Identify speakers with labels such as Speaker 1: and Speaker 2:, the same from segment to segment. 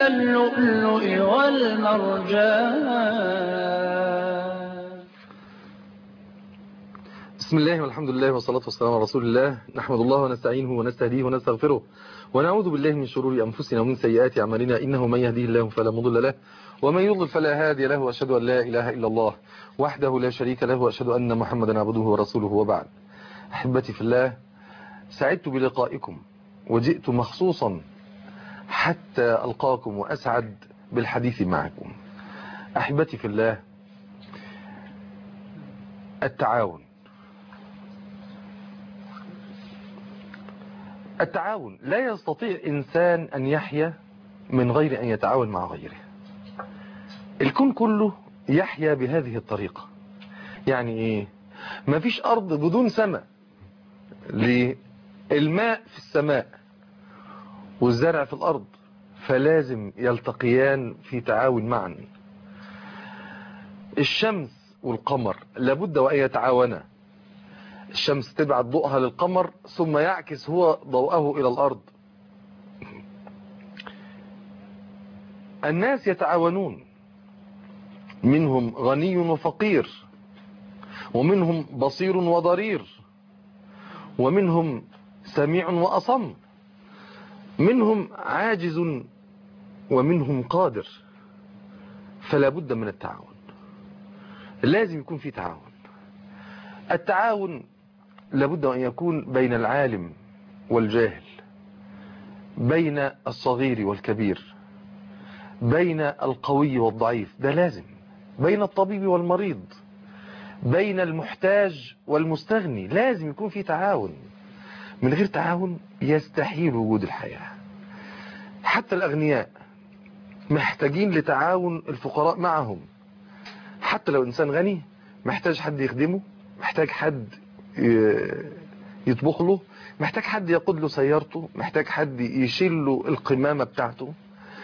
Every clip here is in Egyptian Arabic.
Speaker 1: اللؤلؤ والمرجان
Speaker 2: بسم الله والحمد لله والصلاة والسلام على رسول الله نحمد الله ونستعينه ونستهديه ونستغفره ونعوذ بالله من شرور أنفسنا ومن سيئات أعمالنا إنه من يهديه الله فلا مضل له ومن يضلل فلا هادي له وأشهد أن لا إله إلا الله وحده لا شريك له وأشهد أن محمدا عبده ورسوله وبعد أحبتي في الله سعدت بلقائكم وجئت مخصوصا حتى ألقاكم وأسعد بالحديث معكم أحبتي في الله التعاون التعاون لا يستطيع إنسان أن يحيا من غير أن يتعاون مع غيره الكون كله يحيا بهذه الطريقة يعني إيه ما فيش أرض بدون سماء للماء في السماء والزرع في الأرض فلازم يلتقيان في تعاون معا الشمس والقمر لابد وأن يتعاونا الشمس تبعت ضوءها للقمر ثم يعكس هو ضوءه إلى الأرض الناس يتعاونون منهم غني وفقير ومنهم بصير وضرير ومنهم سميع وأصم منهم عاجز ومنهم قادر فلا بد من التعاون لازم يكون في تعاون التعاون لابد أن يكون بين العالم والجاهل بين الصغير والكبير بين القوي والضعيف ده لازم بين الطبيب والمريض بين المحتاج والمستغني لازم يكون في تعاون من غير تعاون يستحيل وجود الحياة حتى الأغنياء محتاجين لتعاون الفقراء معهم حتى لو إنسان غني محتاج حد يخدمه محتاج حد يطبخ له محتاج حد يقود له سيارته محتاج حد يشيل له القمامة بتاعته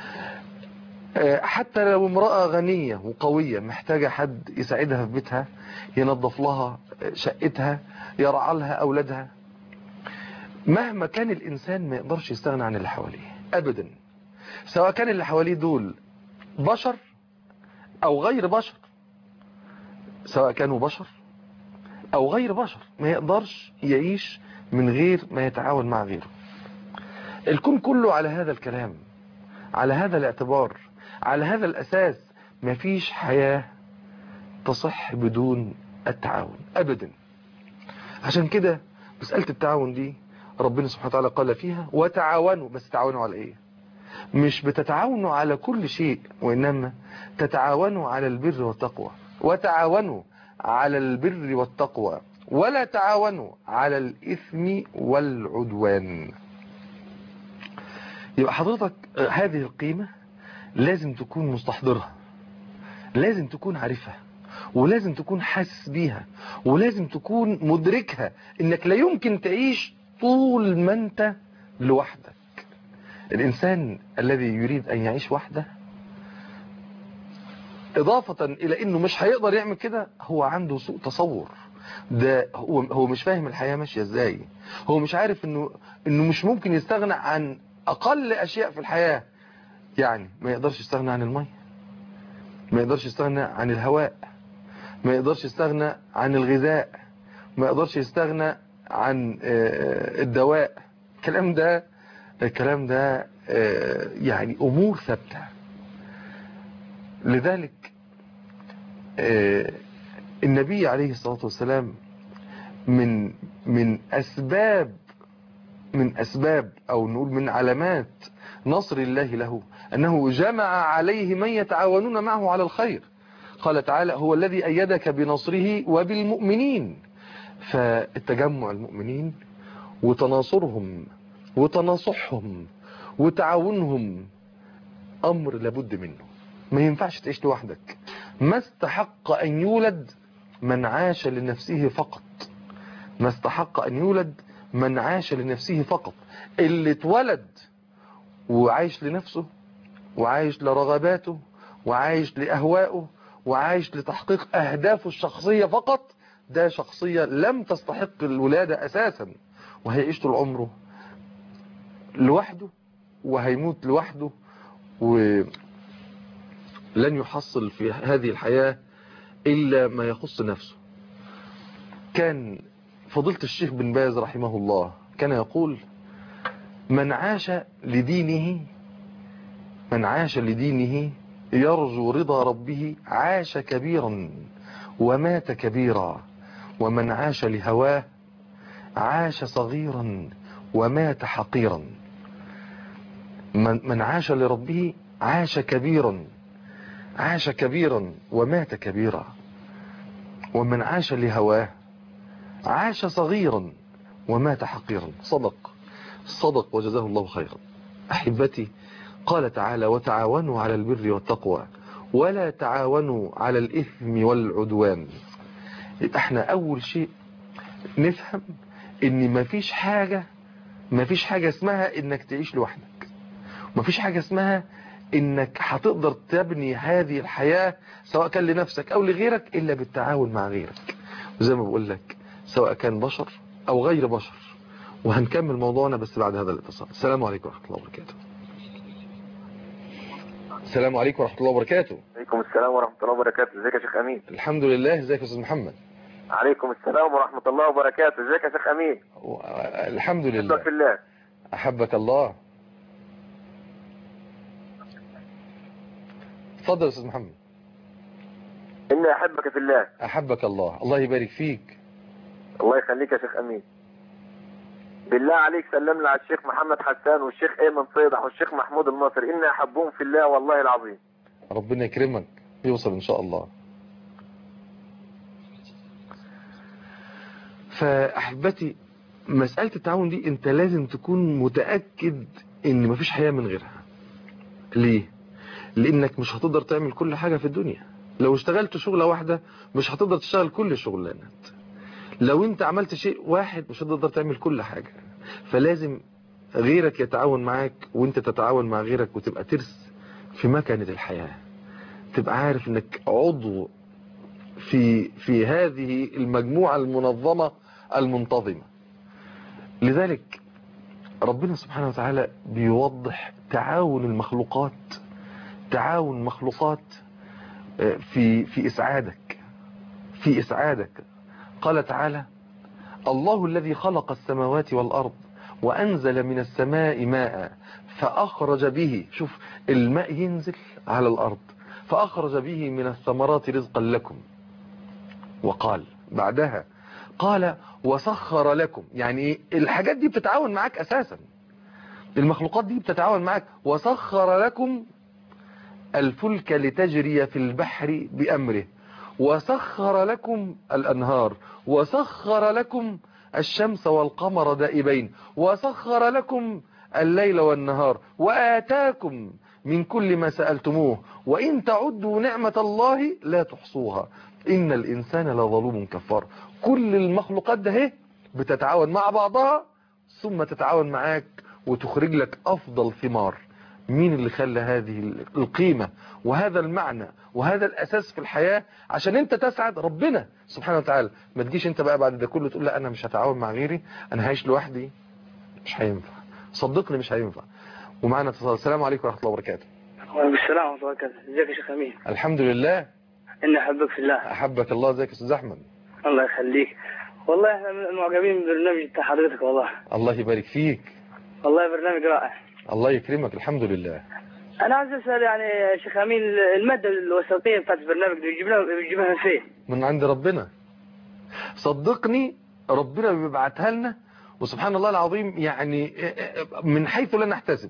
Speaker 2: حتى لو امرأة غنية وقوية محتاجة حد يساعدها في بيتها ينظف لها شقتها يرعى لها أولادها مهما كان الإنسان ما يقدرش يستغنى عن اللي حواليه أبدا سواء كان اللي حواليه دول بشر أو غير بشر سواء كانوا بشر أو غير بشر ما يقدرش يعيش من غير ما يتعاون مع غيره الكون كله على هذا الكلام على هذا الاعتبار على هذا الأساس ما فيش حياة تصح بدون التعاون أبدا عشان كده مسألة التعاون دي ربنا سبحانه وتعالى قال فيها وتعاونوا بس تعاونوا على ايه مش بتتعاونوا على كل شيء وإنما تتعاونوا على البر والتقوى وتعاونوا على البر والتقوى ولا تعاونوا على الإثم والعدوان يبقى حضرتك هذه القيمة لازم تكون مستحضرها لازم تكون عارفها ولازم تكون حاسس بيها ولازم تكون مدركها انك لا يمكن تعيش طول ما انت لوحدك الانسان الذي يريد ان يعيش وحده اضافة الى انه مش هيقدر يعمل كده هو عنده سوء تصور ده هو هو مش فاهم الحياة ماشية ازاي هو مش عارف انه انه مش ممكن يستغنى عن اقل اشياء في الحياة يعني ما يقدرش يستغنى عن المية ما يقدرش يستغنى عن الهواء ما يقدرش يستغنى عن الغذاء ما يقدرش يستغنى عن الدواء الكلام ده الكلام ده يعني امور ثابته لذلك النبي عليه الصلاة والسلام من من أسباب من أسباب أو نقول من علامات نصر الله له أنه جمع عليه من يتعاونون معه على الخير قال تعالى هو الذي أيدك بنصره وبالمؤمنين فالتجمع المؤمنين وتناصرهم وتناصحهم وتعاونهم أمر لابد منه ما ينفعش تعيش لوحدك ما استحق أن يولد من عاش لنفسه فقط ما استحق أن يولد من عاش لنفسه فقط اللي اتولد وعايش لنفسه وعايش لرغباته وعايش لأهوائه وعايش لتحقيق أهدافه الشخصية فقط ده شخصية لم تستحق الولادة أساسا وهيعيش طول عمره لوحده وهيموت لوحده ولن يحصل في هذه الحياة إلا ما يخص نفسه كان فضيلة الشيخ بن باز رحمه الله كان يقول من عاش لدينه من عاش لدينه يرجو رضا ربه عاش كبيرا ومات كبيرا ومن عاش لهواه عاش صغيرا ومات حقيرا من, من عاش لربه عاش كبيرا عاش كبيرا ومات كبيرا ومن عاش لهواه عاش صغيرا ومات حقيرا صدق صدق وجزاه الله خيرا أحبتي قال تعالى وتعاونوا على البر والتقوى ولا تعاونوا على الإثم والعدوان احنا أول شيء نفهم ان مفيش حاجة مفيش حاجة اسمها انك تعيش لوحدك مفيش حاجة اسمها انك هتقدر تبني هذه الحياة سواء كان لنفسك او لغيرك الا بالتعاون مع غيرك زي ما بقول لك سواء كان بشر او غير بشر وهنكمل موضوعنا بس بعد هذا الاتصال السلام عليكم ورحمة الله وبركاته السلام عليكم ورحمة الله وبركاته
Speaker 3: عليكم السلام ورحمة الله وبركاته ازيك يا شيخ أمين
Speaker 2: الحمد لله ازيك يا استاذ محمد
Speaker 3: عليكم السلام ورحمة الله وبركاته ازيك يا شيخ أمين
Speaker 2: و- الحمد
Speaker 3: أحبك
Speaker 2: لله
Speaker 3: في الله
Speaker 2: أحبك الله اتفضل يا أستاذ محمد
Speaker 3: إني أحبك في الله
Speaker 2: أحبك الله الله يبارك فيك
Speaker 3: الله يخليك يا شيخ أمين بالله عليك سلم لي على الشيخ محمد حسان والشيخ أيمن صيدح والشيخ محمود المصري إني أحبهم في الله والله العظيم
Speaker 2: ربنا يكرمك يوصل إن شاء الله فأحبتي مسألة التعاون دي أنت لازم تكون متأكد إن مفيش حياة من غيرها ليه؟ لأنك مش هتقدر تعمل كل حاجة في الدنيا لو اشتغلت شغلة واحدة مش هتقدر تشتغل كل الشغلانات لو انت عملت شيء واحد مش هتقدر تعمل كل حاجة فلازم غيرك يتعاون معاك وانت تتعاون مع غيرك وتبقى ترس في مكنة الحياة تبقى عارف انك عضو في في هذه المجموعة المنظمة المنتظمة لذلك ربنا سبحانه وتعالى بيوضح تعاون المخلوقات تعاون مخلوقات في في إسعادك في إسعادك قال تعالى الله الذي خلق السماوات والأرض وأنزل من السماء ماء فأخرج به شوف الماء ينزل على الأرض فأخرج به من الثمرات رزقا لكم وقال بعدها قال وسخر لكم يعني ايه الحاجات دي بتتعاون معاك أساسا المخلوقات دي بتتعاون معاك وسخر لكم الفلك لتجري في البحر بأمره وسخر لكم الأنهار وسخر لكم الشمس والقمر دائبين وسخر لكم الليل والنهار وآتاكم من كل ما سألتموه وإن تعدوا نعمة الله لا تحصوها إن الإنسان لظلوم كفار كل المخلوقات ده هي بتتعاون مع بعضها ثم تتعاون معاك وتخرج لك أفضل ثمار مين اللي خلى هذه القيمة وهذا المعنى وهذا الأساس في الحياة عشان انت تسعد ربنا سبحانه وتعالى ما تجيش انت بقى بعد ده كله تقول لا انا مش هتعاون مع غيري انا هعيش لوحدي مش هينفع صدقني مش هينفع ومعنا اتصال السلام عليكم ورحمة الله وبركاته
Speaker 4: وعليكم السلام ورحمة الله وبركاته ازيك يا شيخ أمين
Speaker 2: الحمد لله
Speaker 4: إني أحبك في الله
Speaker 2: احبك الله ازيك يا استاذ احمد
Speaker 4: الله يخليك والله احنا من المعجبين بالبرنامج بتاع حضرتك والله
Speaker 2: الله يبارك فيك
Speaker 4: والله برنامج رائع
Speaker 2: الله يكرمك الحمد لله
Speaker 4: أنا عايز أسأل يعني يا شيخ أمين المادة الوسطية بتاعت البرنامج دي بيجيبها بيجيبها من فين؟
Speaker 2: من عند ربنا صدقني ربنا بيبعتها لنا وسبحان الله العظيم يعني من حيث لا نحتسب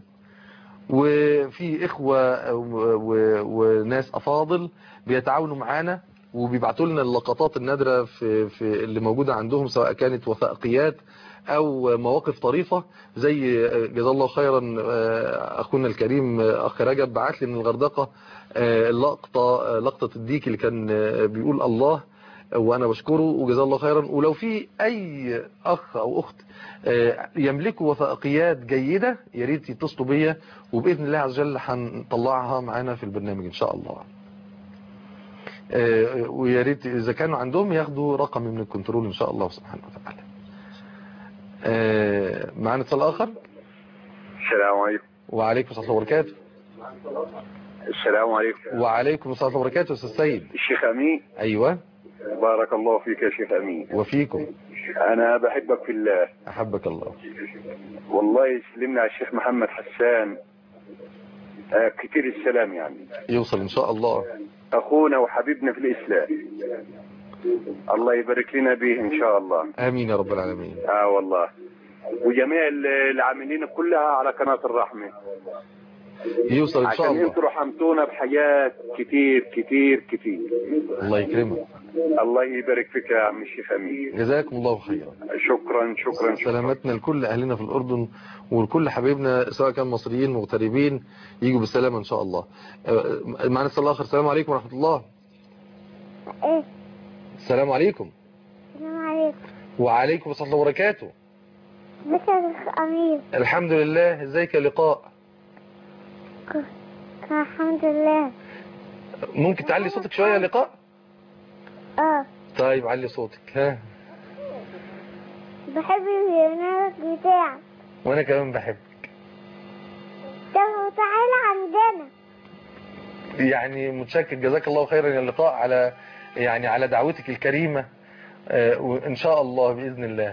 Speaker 2: وفي إخوة و- وناس أفاضل بيتعاونوا معانا وبيبعتوا لنا اللقطات النادرة في, في اللي موجودة عندهم سواء كانت وثائقيات أو مواقف طريفة زي جزا الله خيرا أخونا الكريم أخ رجب بعت لي من الغردقة اللقطة لقطة الديك اللي كان بيقول الله وانا بشكره وجزاه الله خيرا ولو في اي اخ او اخت يملكوا وثائقيات جيدة يا ريت يتصلوا بيا وباذن الله عز وجل هنطلعها معانا في البرنامج ان شاء الله ويا ريت اذا كانوا عندهم ياخدوا رقم من الكنترول ان شاء الله سبحانه وتعالى معانا اتصال اخر
Speaker 3: السلام عليكم
Speaker 2: وعليكم السلام وبركاته
Speaker 5: السلام عليكم
Speaker 2: وعليكم السلام ورحمة الله وبركاته أستاذ سيد
Speaker 5: الشيخ أمين
Speaker 2: أيوة
Speaker 5: بارك الله فيك يا شيخ أمين
Speaker 2: وفيكم
Speaker 5: أنا بحبك في الله
Speaker 2: أحبك الله
Speaker 5: والله يسلمنا على الشيخ محمد حسان آه كتير السلام يعني
Speaker 2: يوصل إن شاء الله
Speaker 5: أخونا وحبيبنا في الإسلام الله يبارك لنا به إن شاء الله
Speaker 2: آمين يا رب العالمين
Speaker 5: آه والله وجميع ال- العاملين كلها على قناة الرحمة
Speaker 2: يوصل إن شاء
Speaker 5: عشان
Speaker 2: الله
Speaker 5: انتوا رحمتونا بحاجات كتير كتير كتير
Speaker 2: الله يكرمك
Speaker 5: الله يبارك فيك يا عم الشيخ أمين
Speaker 2: جزاكم الله خيرا
Speaker 5: شكرا شكرا شكرا
Speaker 2: سلامتنا لكل أهلنا في الأردن ولكل حبايبنا سواء كان مصريين مغتربين يجوا بالسلامة إن شاء الله آه، معنا اتصال آخر السلام عليكم ورحمة الله
Speaker 6: ايه
Speaker 2: السلام عليكم
Speaker 6: السلام عليكم
Speaker 2: وعليكم السلام ورحمة الله وبركاته
Speaker 6: بس يا شيخ أمير
Speaker 2: الحمد لله ازيك يا لقاء
Speaker 6: الحمد لله
Speaker 2: ممكن تعلي صوتك شوية يا لقاء
Speaker 6: اه
Speaker 2: طيب علي صوتك ها
Speaker 6: بحب البرنامج بتاعك
Speaker 2: وانا كمان بحبك
Speaker 6: طب تعالى عندنا
Speaker 2: يعني متشكر جزاك الله خيرا يا لقاء على يعني على دعوتك الكريمة آه، وان شاء الله بإذن الله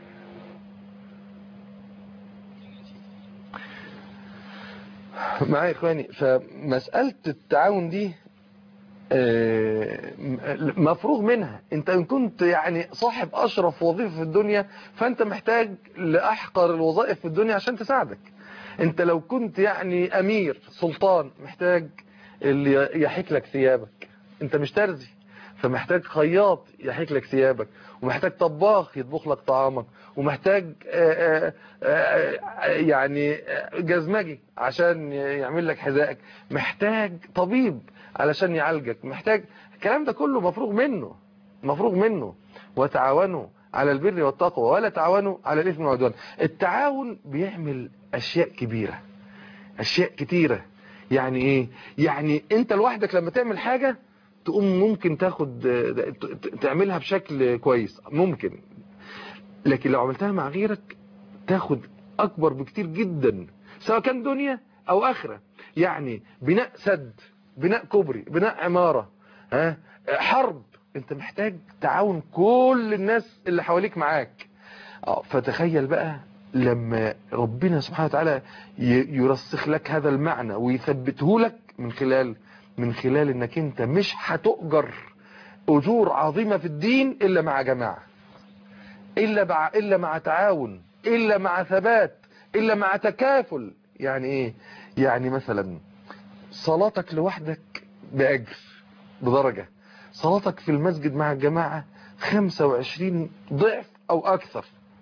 Speaker 2: معايا اخواني فمسألة التعاون دي آه، م- مفروغ منها انت ان كنت يعني صاحب اشرف وظيفة في الدنيا فانت محتاج لاحقر الوظائف في الدنيا عشان تساعدك انت لو كنت يعني امير سلطان محتاج اللي يحيك لك ثيابك انت مش ترزي فمحتاج خياط يحيك لك ثيابك ومحتاج طباخ يطبخ لك طعامك ومحتاج آه، آه، آه، يعني آه، جزمجي عشان يعمل لك حذائك محتاج طبيب علشان يعالجك محتاج الكلام ده كله مفروغ منه مفروغ منه وتعاونوا على البر والتقوى ولا تعاونوا على الاثم والعدوان التعاون بيعمل اشياء كبيرة اشياء كتيرة يعني ايه يعني انت لوحدك لما تعمل حاجة تقوم ممكن تاخد ت- ت- تعملها بشكل كويس ممكن لكن لو عملتها مع غيرك تاخد اكبر بكتير جدا سواء كان دنيا او اخرة يعني بناء سد بناء كوبري بناء عمارة ها حرب انت محتاج تعاون كل الناس اللي حواليك معاك اه فتخيل بقى لما ربنا سبحانه وتعالى ي- يرسخ لك هذا المعنى ويثبته لك من خلال من خلال انك انت مش هتؤجر اجور عظيمة في الدين الا مع جماعة الا مع الا مع تعاون الا مع ثبات الا مع تكافل يعني ايه يعني مثلا صلاتك لوحدك باجر بدرجة صلاتك في المسجد مع الجماعة 25 ضعف او اكثر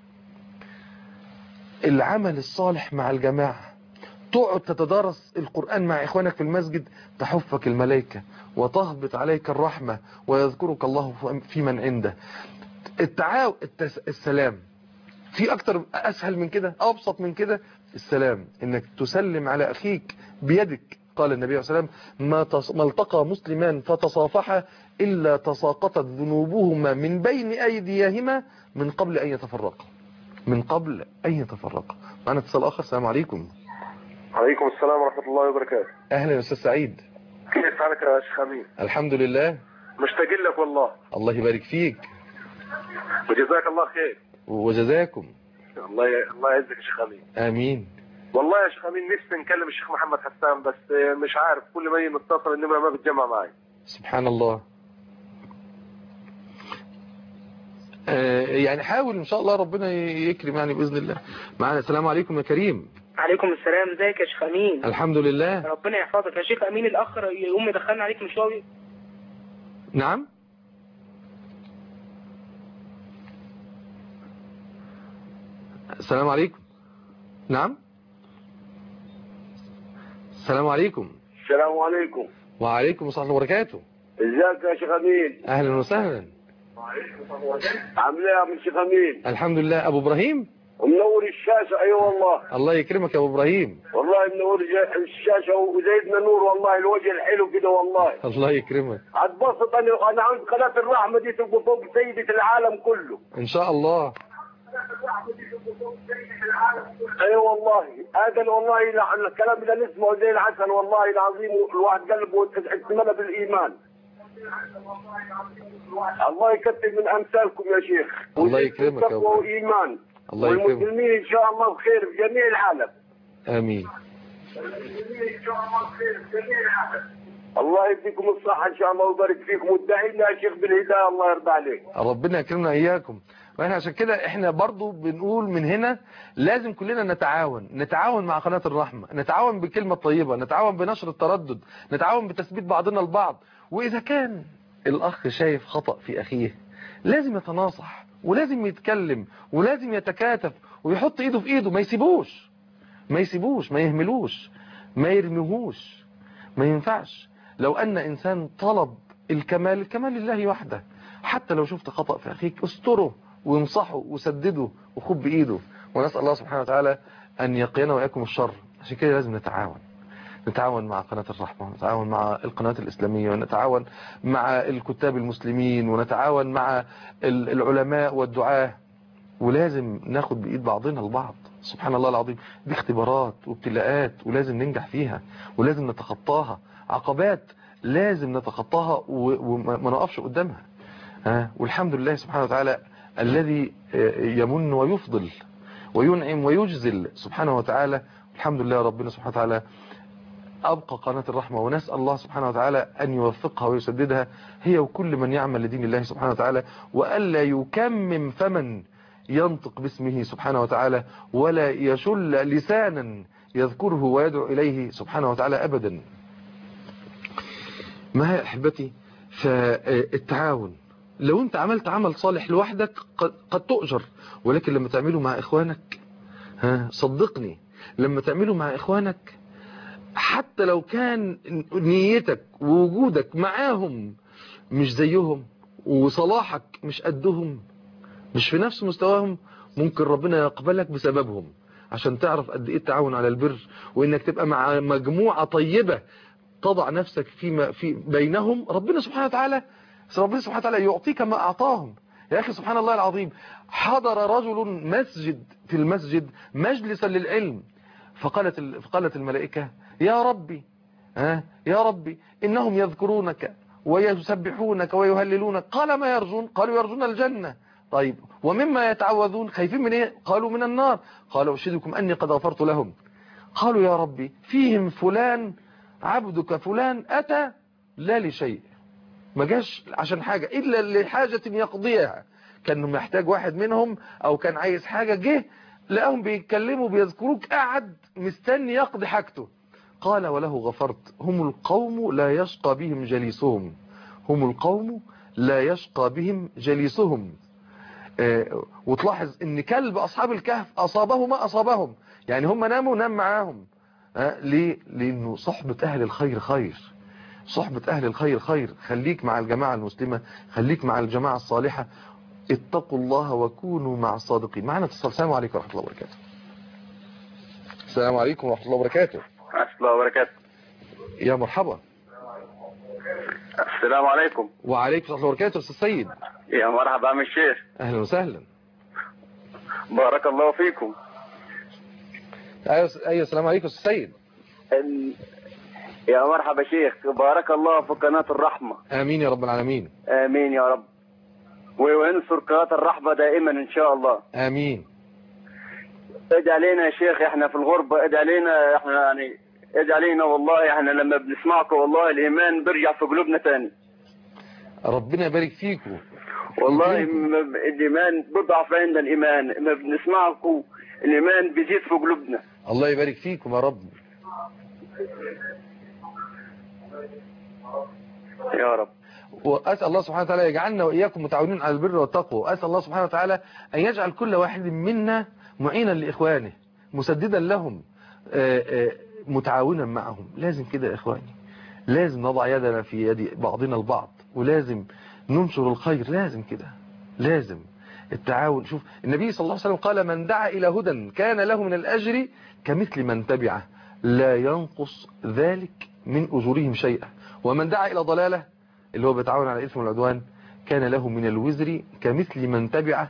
Speaker 2: العمل الصالح مع الجماعة تقعد تتدارس القرآن مع إخوانك في المسجد تحفك الملائكة وتهبط عليك الرحمة ويذكرك الله في من عنده التعاو التس... السلام في أكتر أسهل من كده أبسط من كده السلام إنك تسلم على أخيك بيدك قال النبي صلى الله عليه وسلم ما, تص... ما التقى مسلمان فتصافحا إلا تساقطت ذنوبهما من بين أيديهما من قبل أن يتفرقا من قبل أن يتفرقا معنا اتصال آخر السلام عليكم
Speaker 3: عليكم السلام ورحمة الله وبركاته
Speaker 2: أهلا يا أستاذ سعيد
Speaker 3: كيف حالك يا شيخ أمين
Speaker 2: الحمد لله
Speaker 3: مشتاقين لك والله
Speaker 2: الله يبارك فيك
Speaker 3: وجزاك الله خير
Speaker 2: وجزاكم
Speaker 3: الله ي... الله يعزك يا شيخ أمين
Speaker 2: آمين
Speaker 3: والله يا شيخ أمين نفسي نكلم الشيخ محمد حسان بس مش عارف كل ما يجي نتصل النمرة ما بتجمع معي
Speaker 2: سبحان الله آه، يعني حاول إن شاء الله ربنا يكرم يعني بإذن الله معنا السلام عليكم يا كريم
Speaker 4: عليكم السلام ازيك يا شيخ امين
Speaker 2: الحمد لله
Speaker 4: ربنا يحفظك يا شيخ امين الاخ يقوم يدخلنا عليك مشوار
Speaker 2: نعم السلام عليكم نعم السلام عليكم
Speaker 5: السلام عليكم
Speaker 2: وعليكم السلام ورحمة الله وبركاته
Speaker 5: ازيك يا شيخ امين
Speaker 2: أهلا وسهلا
Speaker 5: عامل ايه يا عم الشيخ امين
Speaker 2: الحمد لله أبو إبراهيم
Speaker 5: منور الشاشه ايوه والله
Speaker 2: الله يكرمك يا أبو إبراهيم
Speaker 5: والله منور ج- الشاشه وزيدنا نور والله الوجه الحلو كده والله
Speaker 2: الله يكرمك
Speaker 5: اتبسط انا انا عند قناه الرحمه دي تبقى فوق سيده العالم كله
Speaker 2: إن شاء الله
Speaker 5: اي والله هذا والله لا- الكلام اللي نسمعه زي العسل والله العظيم الواحد قلبه اتملى بالايمان الله يكثر من امثالكم يا شيخ
Speaker 2: الله يكرمك يا
Speaker 5: تقوى
Speaker 2: رب.
Speaker 5: وايمان
Speaker 2: الله يكرمك.
Speaker 5: والمسلمين ان شاء الله بخير في جميع العالم
Speaker 2: امين
Speaker 5: الله يديكم الصحة إن شاء الله ويبارك فيكم وادعي لنا يا شيخ بالهداية الله يرضى عليك
Speaker 2: ربنا يكرمنا اياكم واحنا عشان كده احنا برضو بنقول من هنا لازم كلنا نتعاون نتعاون مع قناة الرحمة نتعاون بكلمة طيبة نتعاون بنشر التردد نتعاون بتثبيت بعضنا البعض واذا كان الاخ شايف خطأ في اخيه لازم يتناصح ولازم يتكلم ولازم يتكاتف ويحط ايده في ايده ما يسيبوش ما يسيبوش ما يهملوش ما يرميهوش ما ينفعش لو ان انسان طلب الكمال الكمال لله وحده حتى لو شفت خطأ في اخيك استره وانصحه وسدده وخد بايده ونسأل الله سبحانه وتعالى ان يقينا واياكم الشر عشان كده لازم نتعاون نتعاون مع قناة الرحمة ونتعاون مع القناة الإسلامية ونتعاون مع الكتاب المسلمين ونتعاون مع ال- العلماء والدعاة ولازم ناخد بإيد بعضنا البعض سبحان الله العظيم دي اختبارات وابتلاءات ولازم ننجح فيها ولازم نتخطاها عقبات لازم نتخطاها و- وما ما نقفش قدامها ها والحمد لله سبحانه وتعالى الذي يمن ويفضل وينعم ويجزل سبحانه وتعالى الحمد لله ربنا سبحانه وتعالى أبقى قناة الرحمة ونسأل الله سبحانه وتعالى أن يوفقها ويسددها هي وكل من يعمل لدين الله سبحانه وتعالى وألا يكمم فمن ينطق باسمه سبحانه وتعالى ولا يشل لسانا يذكره ويدعو إليه سبحانه وتعالى أبدا ما هي أحبتي فالتعاون لو انت عملت عمل صالح لوحدك قد, قد تؤجر ولكن لما تعمله مع إخوانك ها صدقني لما تعمله مع إخوانك حتى لو كان نيتك ووجودك معاهم مش زيهم وصلاحك مش قدهم مش في نفس مستواهم ممكن ربنا يقبلك بسببهم عشان تعرف قد ايه التعاون على البر وانك تبقى مع مجموعة طيبة تضع نفسك في في بينهم ربنا سبحانه وتعالى ربنا سبحانه وتعالى يعطيك ما اعطاهم يا اخي سبحان الله العظيم حضر رجل مسجد في المسجد مجلسا للعلم فقالت فقالت الملائكة يا ربي ها يا ربي إنهم يذكرونك ويسبحونك ويهللونك قال ما يرجون قالوا يرجون الجنة طيب ومما يتعوذون خايفين من ايه قالوا من النار قالوا أشهدكم أني قد غفرت لهم قالوا يا ربي فيهم فلان عبدك فلان أتى لا لشيء ما جاش عشان حاجة إلا لحاجة يقضيها كان محتاج واحد منهم أو كان عايز حاجة جه لقاهم بيتكلموا بيذكروك قاعد مستني يقضي حاجته قال وله غفرت هم القوم لا يشقى بهم جليسهم هم القوم لا يشقى بهم جليسهم آه وتلاحظ ان كلب اصحاب الكهف اصابه ما اصابهم يعني هم ناموا نام معاهم آه ليه لانه صحبة اهل الخير خير صحبة اهل الخير خير خليك مع الجماعة المسلمة خليك مع الجماعة الصالحة اتقوا الله وكونوا مع الصادقين معنا اتصال السلام عليكم ورحمة الله وبركاته السلام عليكم ورحمة الله وبركاته
Speaker 5: ورحمة الله وبركاته
Speaker 2: يا مرحبا
Speaker 5: السلام عليكم
Speaker 2: وعليكم ورحمة الله وبركاته أستاذ سيد
Speaker 5: يا مرحبا عم الشيخ
Speaker 2: أهلا وسهلا
Speaker 5: بارك الله فيكم
Speaker 2: أيوة أيوة السلام عليكم أستاذ سيد
Speaker 5: ال... يا مرحبا شيخ بارك الله في قناة الرحمة
Speaker 2: آمين يا رب العالمين
Speaker 5: آمين يا رب وينصر قناة الرحمة دائما إن شاء الله
Speaker 2: آمين
Speaker 5: ادعي علينا يا شيخ احنا في الغربة ادعي علينا احنا يعني ادعي علينا والله احنا لما بنسمعكم والله الإيمان بيرجع في قلوبنا تاني
Speaker 2: ربنا يبارك فيكم
Speaker 5: والله
Speaker 2: يكرمكم.
Speaker 5: م- الإيمان بيضعف عندنا الإيمان لما بنسمعكم الإيمان بيزيد في قلوبنا
Speaker 2: الله يبارك فيكم يا رب
Speaker 5: يا رب
Speaker 2: وأسأل الله سبحانه وتعالى يجعلنا وإياكم متعاونين على البر والتقوى وأسأل الله سبحانه وتعالى أن يجعل كل واحد منا معينا لإخوانه مسددا لهم آه، آه، متعاونا معهم لازم كده يا إخواني لازم نضع يدنا في يد بعضنا البعض ولازم ننشر الخير لازم كده لازم التعاون شوف النبي صلى الله عليه وسلم قال من دعا إلى هدى كان له من الأجر كمثل من تبعه لا ينقص ذلك من أجورهم شيئا ومن دعا إلى ضلالة اللي هو بيتعاون على الإثم والعدوان كان له من الوزر كمثل من تبعه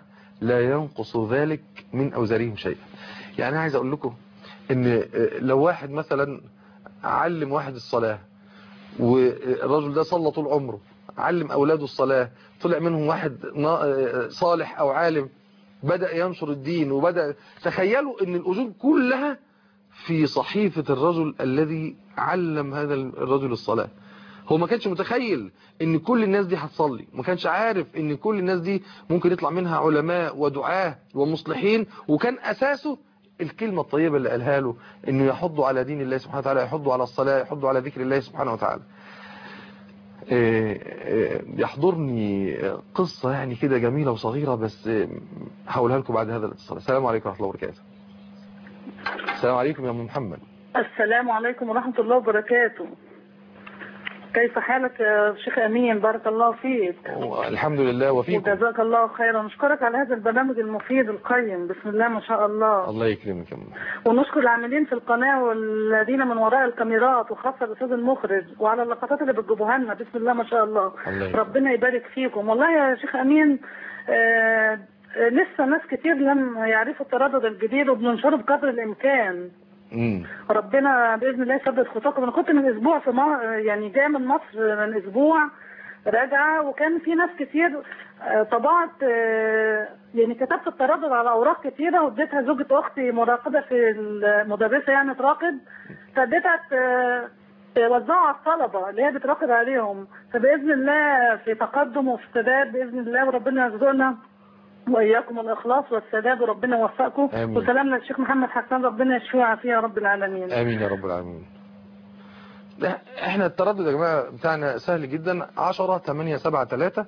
Speaker 2: لا ينقص ذلك من أوزارهم شيئا يعني عايز أقول لكم إن لو واحد مثلا علم واحد الصلاة والرجل ده صلى طول عمره علم أولاده الصلاة طلع منهم واحد نا- صالح أو عالم بدأ ينشر الدين وبدأ تخيلوا ان الأجور كلها في صحيفة الرجل الذي علم هذا الرجل الصلاة هو ما كانش متخيل ان كل الناس دي هتصلي ما كانش عارف ان كل الناس دي ممكن يطلع منها علماء ودعاة ومصلحين وكان اساسه الكلمة الطيبة اللي قالها له انه يحضوا على دين الله سبحانه وتعالى يحضوا على الصلاة يحضوا على ذكر الله سبحانه وتعالى إيه، إيه، يحضرني قصة يعني كده جميلة وصغيرة بس إيه، هقولها لكم بعد هذا الاتصال السلام عليكم ورحمة الله وبركاته السلام عليكم يا أم محمد
Speaker 7: السلام عليكم ورحمة الله وبركاته كيف حالك يا شيخ أمين بارك الله فيك
Speaker 2: الحمد لله وفيكم
Speaker 7: وجزاك الله خيرا نشكرك على هذا البرنامج المفيد القيم بسم الله ما شاء الله
Speaker 2: الله يكرمك يا أم محمد.
Speaker 7: ونشكر العاملين في القناة والذين من وراء الكاميرات وخاصة الأستاذ المخرج وعلى اللقطات اللي بتجيبوها لنا بسم الله ما شاء الله
Speaker 2: الله يكرمك.
Speaker 7: ربنا يبارك فيكم والله يا شيخ أمين آه آه، لسه ناس كتير لم يعرفوا التردد الجديد وبننشره بقدر الإمكان
Speaker 2: مم.
Speaker 7: ربنا باذن الله يثبت خطاكم انا كنت من اسبوع في مصر يعني جايه من مصر من اسبوع راجعه وكان في ناس كتير آه، طبعت آه، يعني كتبت التردد على اوراق كتيره واديتها زوجة اختي مراقبه في المدرسه يعني تراقب فاديتها ت- توزعوا على الطلبه اللي هي بتراقب عليهم فباذن الله في تقدم وفي سداد باذن الله وربنا يرزقنا واياكم الاخلاص والسداد وربنا يوفقكم
Speaker 2: آمين.
Speaker 7: وسلامنا للشيخ محمد حسان ربنا يشفيه ويعافيه يا رب العالمين
Speaker 2: آمين يا رب العالمين لا، احنا التردد يا جماعة بتاعنا سهل جدا 10 8 7 3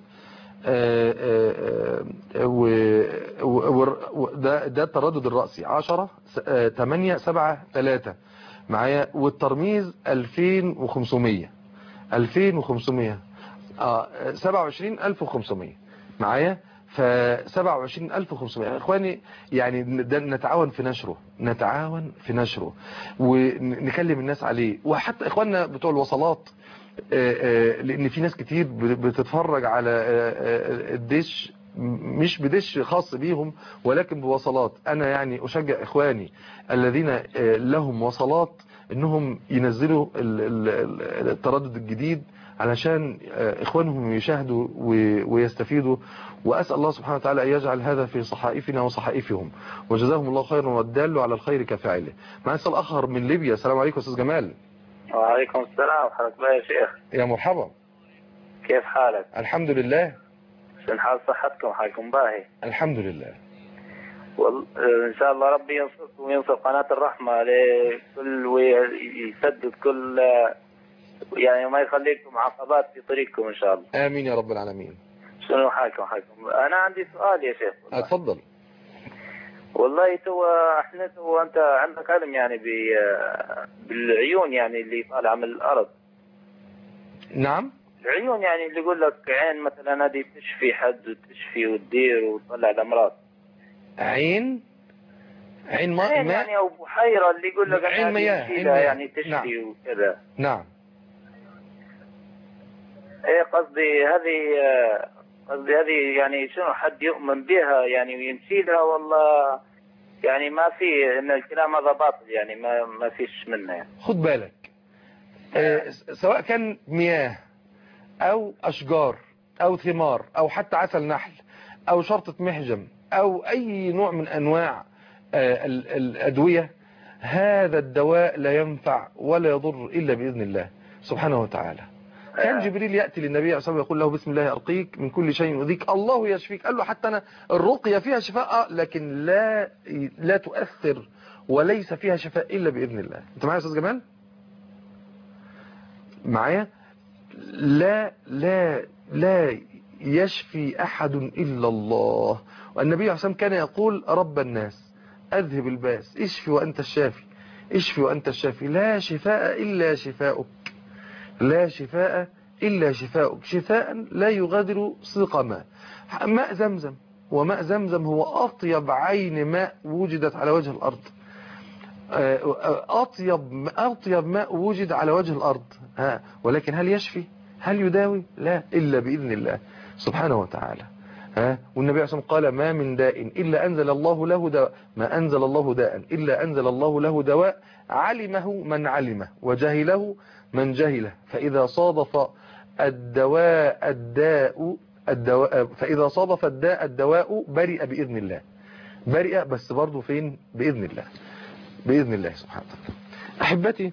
Speaker 2: وده ده التردد الرأسي 10 8 7 3 معايا والترميز 2500 2500 اه 27500 معايا ف 27500 اخواني يعني ده نتعاون في نشره نتعاون في نشره ونكلم الناس عليه وحتى اخواننا بتوع الوصلات آه، آه، لان في ناس كتير بتتفرج على آه، آه، الدش مش بدش خاص بيهم ولكن بوصلات انا يعني اشجع اخواني الذين آه، لهم وصلات انهم ينزلوا ال- ال- ال- التردد الجديد علشان آه، اخوانهم يشاهدوا و- ويستفيدوا واسال الله سبحانه وتعالى ان يجعل هذا في صحائفنا وصحائفهم وجزاهم الله خيرا والدال على الخير كفاعله معنا اتصال اخر من ليبيا السلام عليكم استاذ جمال
Speaker 3: وعليكم السلام حياك الله يا شيخ
Speaker 2: يا مرحبا
Speaker 3: كيف حالك؟
Speaker 2: الحمد لله
Speaker 3: شن حال صحتكم حالكم باهي؟
Speaker 2: الحمد لله
Speaker 3: وال... ان شاء الله ربي ينصركم وينصر قناة الرحمة لكل ويسدد كل يعني ما يخليكم عقبات في طريقكم ان شاء الله
Speaker 2: امين يا رب العالمين
Speaker 3: شنو حالكم حالكم انا عندي سؤال يا شيخ والله.
Speaker 2: اتفضل
Speaker 3: والله تو احنا تو انت عندك علم يعني ب... بالعيون يعني اللي طالعه من الارض
Speaker 2: نعم
Speaker 3: العيون يعني اللي يقول لك عين مثلا هذه تشفي حد وتشفي وتدير وتطلع الامراض
Speaker 2: عين عين ماء
Speaker 3: عين
Speaker 2: ماء
Speaker 3: يعني او بحيره اللي يقول لك
Speaker 2: عين
Speaker 3: هذه
Speaker 2: مياه، عين
Speaker 3: تشيلها
Speaker 2: مياه.
Speaker 3: يعني تشفي
Speaker 2: نعم.
Speaker 3: وكذا
Speaker 2: نعم
Speaker 3: ايه قصدي هذه آه، قصدي هذه يعني شنو حد يؤمن بها يعني وينشيلها والله يعني ما في ان الكلام هذا باطل يعني ما ما فيش منه يعني
Speaker 2: خد بالك آه، سواء كان مياه او اشجار او ثمار او حتى عسل نحل او شرطة محجم او اي نوع من انواع آه، ال- الادوية هذا الدواء لا ينفع ولا يضر الا باذن الله سبحانه وتعالى كان جبريل يأتي للنبي عليه الصلاة والسلام يقول له بسم الله أرقيك من كل شيء يؤذيك الله يشفيك قال له حتى أنا الرقية فيها شفاء آه، لكن لا لا تؤثر وليس فيها شفاء إلا بإذن الله أنت معايا يا أستاذ جمال معايا لا لا لا يشفي أحد إلا الله والنبي عليه الصلاة والسلام كان يقول رب الناس أذهب الباس اشفي وأنت الشافي اشفي وأنت الشافي لا شفاء إلا شفاؤك لا شفاء إلا شفاؤك شفاء لا يغادر سقما ماء زمزم وماء زمزم هو أطيب عين ماء وجدت على وجه الأرض أطيب أطيب ماء وجد على وجه الأرض ها ولكن هل يشفي هل يداوي لا إلا بإذن الله سبحانه وتعالى ها والنبي عليه الصلاة والسلام قال ما من داء إلا أنزل الله له دواء ما أنزل الله داء إلا أنزل الله له دواء علمه من علمه وجهله من جهله فإذا صادف الدواء الداء الدواء فإذا صادف الداء الدواء برئ بإذن الله برئ بس برضه فين بإذن الله بإذن الله سبحانه وتعالى أحبتي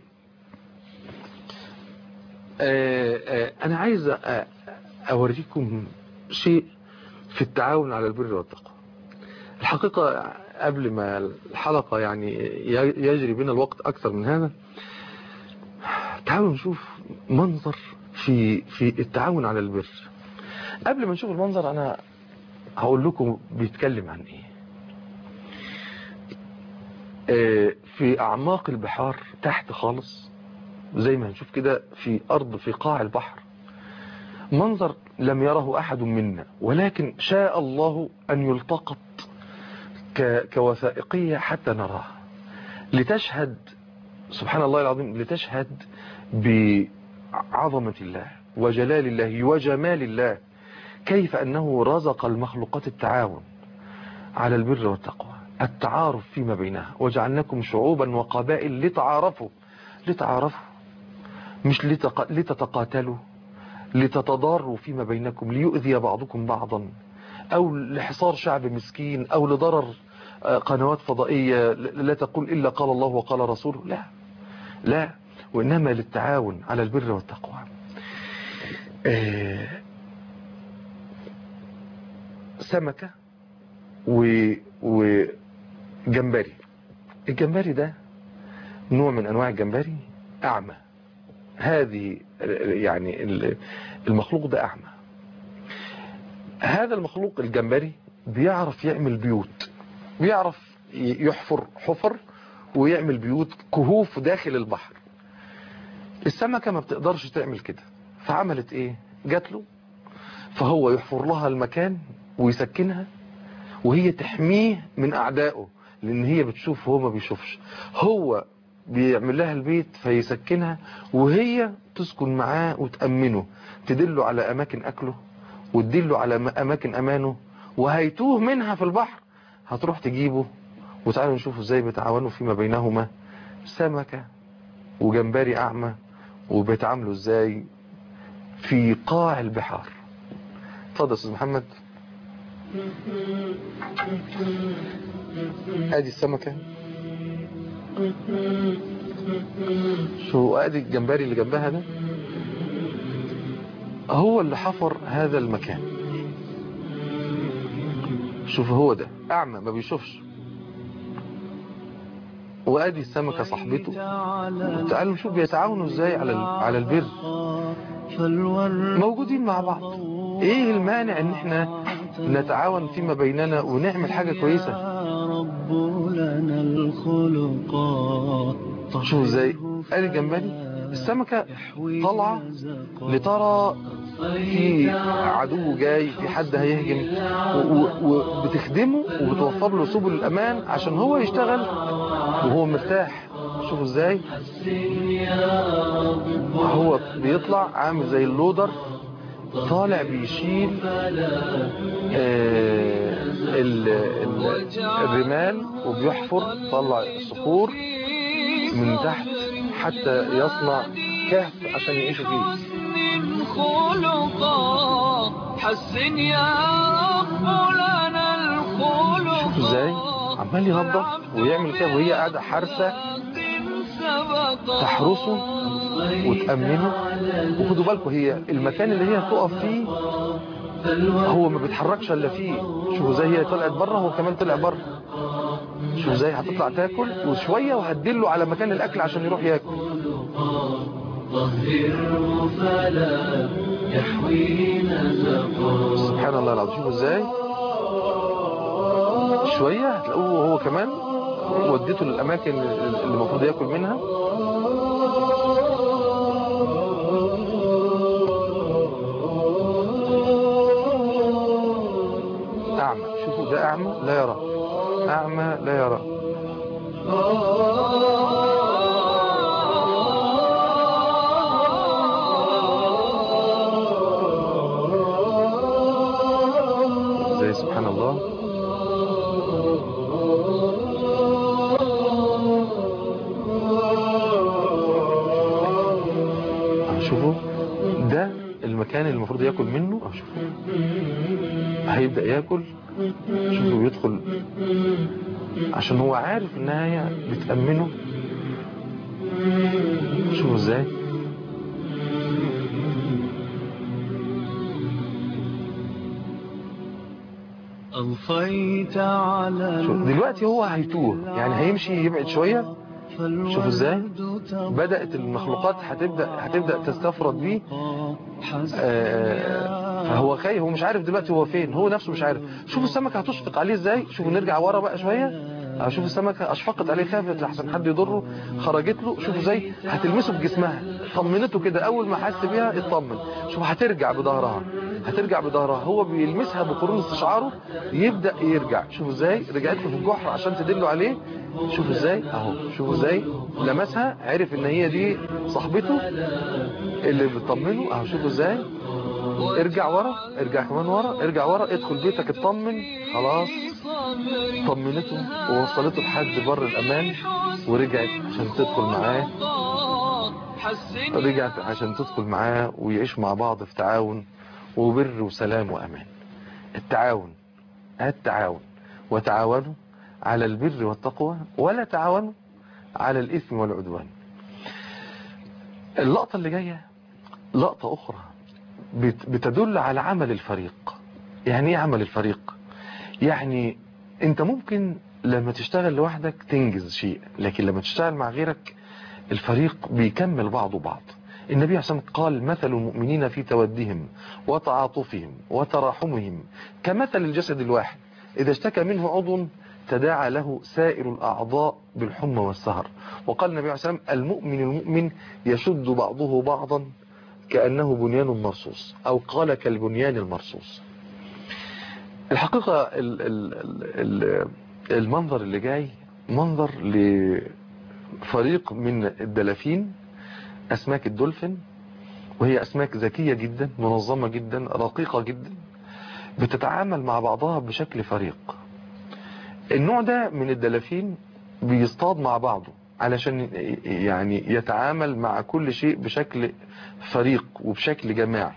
Speaker 2: آه، آه، أنا عايز آه، أوريكم شيء في التعاون على البر والتقوى الحقيقة قبل ما الحلقة يعني يجري بنا الوقت أكثر من هذا تعالوا نشوف منظر في في التعاون على البر قبل ما نشوف المنظر أنا هقول لكم بيتكلم عن إيه آه، في أعماق البحار تحت خالص زي ما هنشوف كده في أرض في قاع البحر منظر لم يره أحد منا ولكن شاء الله أن يلتقط ك- كوثائقية حتى نراه لتشهد سبحان الله العظيم لتشهد بعظمة الله وجلال الله وجمال الله كيف أنه رزق المخلوقات التعاون على البر والتقوى التعارف فيما بينها وجعلناكم شعوبا وقبائل لتعارفوا لتعارفوا مش لتق... لتتقاتلوا لتتضاروا فيما بينكم ليؤذي بعضكم بعضا او لحصار شعب مسكين او لضرر آه، قنوات فضائية ل- لا تقول الا قال الله وقال رسوله لا لا وانما للتعاون على البر والتقوى آه، سمكة و... وجمبري الجمبري ده نوع من انواع الجمبري اعمى هذه يعني المخلوق ده اعمى هذا المخلوق الجمبري بيعرف يعمل بيوت بيعرف يحفر حفر ويعمل بيوت كهوف داخل البحر السمكة ما بتقدرش تعمل كده فعملت ايه جات له فهو يحفر لها المكان ويسكنها وهي تحميه من اعدائه لان هي بتشوف وهو ما بيشوفش هو بيعمل لها البيت فيسكنها وهي تسكن معاه وتأمنه تدله على أماكن أكله وتدله على م- أماكن أمانه وهيتوه منها في البحر هتروح تجيبه وتعالوا نشوف ازاي بيتعاونوا فيما بينهما سمكة وجمبري أعمى وبيتعاملوا ازاي في قاع البحار اتفضل يا استاذ محمد ادي السمكة شو ادي الجمبري اللي جنبها ده هو اللي حفر هذا المكان شوف هو ده اعمى ما بيشوفش وادي السمكة صاحبته تعالوا نشوف بيتعاونوا ازاي على ال- على البر موجودين مع بعض ايه المانع ان احنا نتعاون فيما بيننا ونعمل حاجة كويسة
Speaker 1: رب لنا الخلقات
Speaker 2: شوف ازاي ادي الجمبري السمكة طالعة لترى في عدو جاي في حد هيهجم و- و- وبتخدمه وبتوفر له سبل الامان عشان هو يشتغل وهو مرتاح شوفوا ازاي هو بيطلع عامل زي اللودر طالع بيشيل آه، ال- ال- الرمال وبيحفر طلع الصخور من تحت حتى يصنع كهف عشان يعيشوا فيه
Speaker 1: حسن خلقا حسن يا رب لنا الخلقا
Speaker 2: شوفوا ازاي عمال ينظف ويعمل كده وهي قاعده حارسه تحرسه وتأمنه وخدوا بالكم هي المكان اللي هي تقف فيه هو ما بيتحركش الا فيه شوفوا ازاي هي طلعت بره هو كمان طلع بره شوفوا ازاي هتطلع تاكل وشويه وهتدله على مكان الاكل عشان يروح ياكل
Speaker 1: طهره فلا يحوي نزقا
Speaker 2: سبحان الله العظيم شوفوا ازاي شويه هتلاقوه هو كمان وديته للاماكن اللي المفروض ياكل منها اعمى شوفوا ده اعمى لا يرى اعمى لا يرى ده المكان اللي المفروض ياكل منه أهو شوفوا هيبدأ ياكل شوفوا يدخل عشان هو عارف انها هي بتأمنه شوفوا ازاي
Speaker 1: أضفيت على
Speaker 2: شوف دلوقتي هو هيتوه يعني هيمشي يبعد شوية شوفوا ازاي بدأت المخلوقات هتبدأ هتبدأ تستفرد بيه آه، فهو خايف هو مش عارف دلوقتي هو فين هو نفسه مش عارف شوفوا السمكة هتشفق عليه ازاي شوفوا نرجع ورا بقى شوية آه، شوفوا السمكة اشفقت عليه خافت لحسن حد يضره خرجت له شوفوا ازاي هتلمسه بجسمها طمنته كده اول ما حس بيها اطمن شوفوا هترجع بظهرها هترجع بظهرها هو بيلمسها بقرون استشعاره يبدأ يرجع شوفوا ازاي رجعت له في الجحر عشان تدله عليه شوفوا ازاي اهو شوفوا ازاي لمسها عرف ان هي دي صاحبته اللي بتطمنه اهو شوفوا ازاي ارجع ورا ارجع كمان ورا ارجع ورا ادخل بيتك اطمن خلاص طمنته ووصلته لحد بر الامان ورجعت عشان تدخل معاه رجعت عشان تدخل معاه ويعيش مع بعض في تعاون وبر وسلام وامان التعاون التعاون وتعاونوا على البر والتقوى ولا تعاونوا على الإثم والعدوان اللقطة اللي جاية لقطة أخرى بت- بتدل على عمل الفريق يعني ايه عمل الفريق يعني انت ممكن لما تشتغل لوحدك تنجز شيء لكن لما تشتغل مع غيرك الفريق بيكمل بعضه بعض النبي عليه الصلاة والسلام قال مثل المؤمنين في تودهم وتعاطفهم وتراحمهم كمثل الجسد الواحد إذا اشتكى منه عضو تداعى له سائر الأعضاء بالحمى والسهر وقال النبي عليه الصلاة والسلام المؤمن المؤمن يشد بعضه بعضا كأنه بنيان مرصوص أو قال كالبنيان المرصوص الحقيقة ال ال ال المنظر اللي جاي منظر لفريق من الدلافين أسماك الدولفين وهي أسماك ذكية جدا منظمة جدا رقيقة جدا بتتعامل مع بعضها بشكل فريق النوع ده من الدلافين بيصطاد مع بعضه علشان يعني يتعامل مع كل شيء بشكل فريق وبشكل جماعي